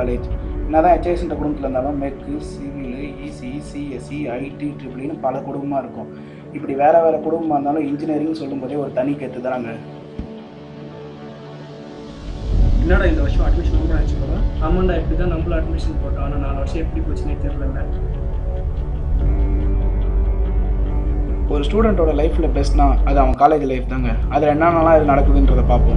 college என்னதான் ஹெச்ஐசின்ற குடும்பத்தில் இருந்தாலும் mech civil EC CSC IT ட்ரிபிள்னு பல குடும்பமாக இருக்கும் இப்படி வேறு வேறு குடும்பமாக இருந்தாலும் இன்ஜினியரிங் சொல்லும்போதே ஒரு தனி கற்று தாங்க என்னடா இந்த வருஷம் அட்மிஷன் ஓப்பன் ஆச்சு போல ஆமாண்டா இப்படி தான் நம்மளும் அட்மிஷன் போட்டோம் ஆனால் நாலு வருஷம் எப்படி போச்சுன்னே தெரியல ஒரு ஸ்டூடெண்ட்டோட லைஃப்பில் பெஸ்ட்னா அது அவன் காலேஜ் லைஃப் தாங்க அதில் என்னென்னலாம் இது நடக்குதுன்றதை பார்ப்போம்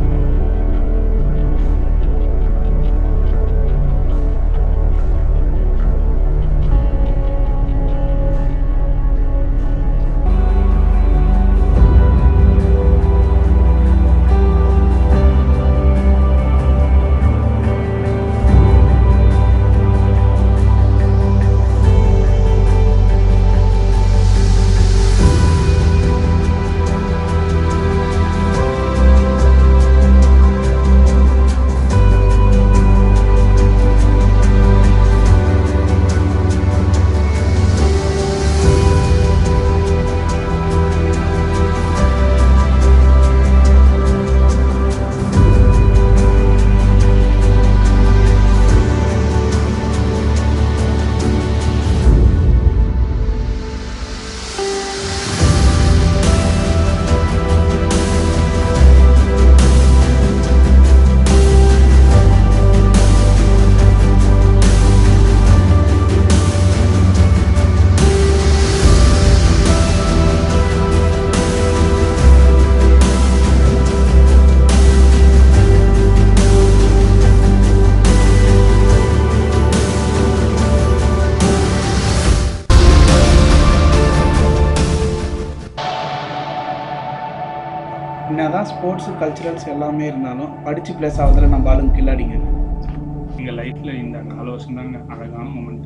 என்னதான் ஸ்போர்ட்ஸு கல்ச்சுரல்ஸ் எல்லாமே இருந்தாலும் படித்து ப்ளஸ் ஆகுதுல நம்ம ஆளுங்க கில்லாடிங்க எங்கள் லைஃப்பில் இந்த நாலு வருஷம் தாங்க அழகான மூமெண்ட்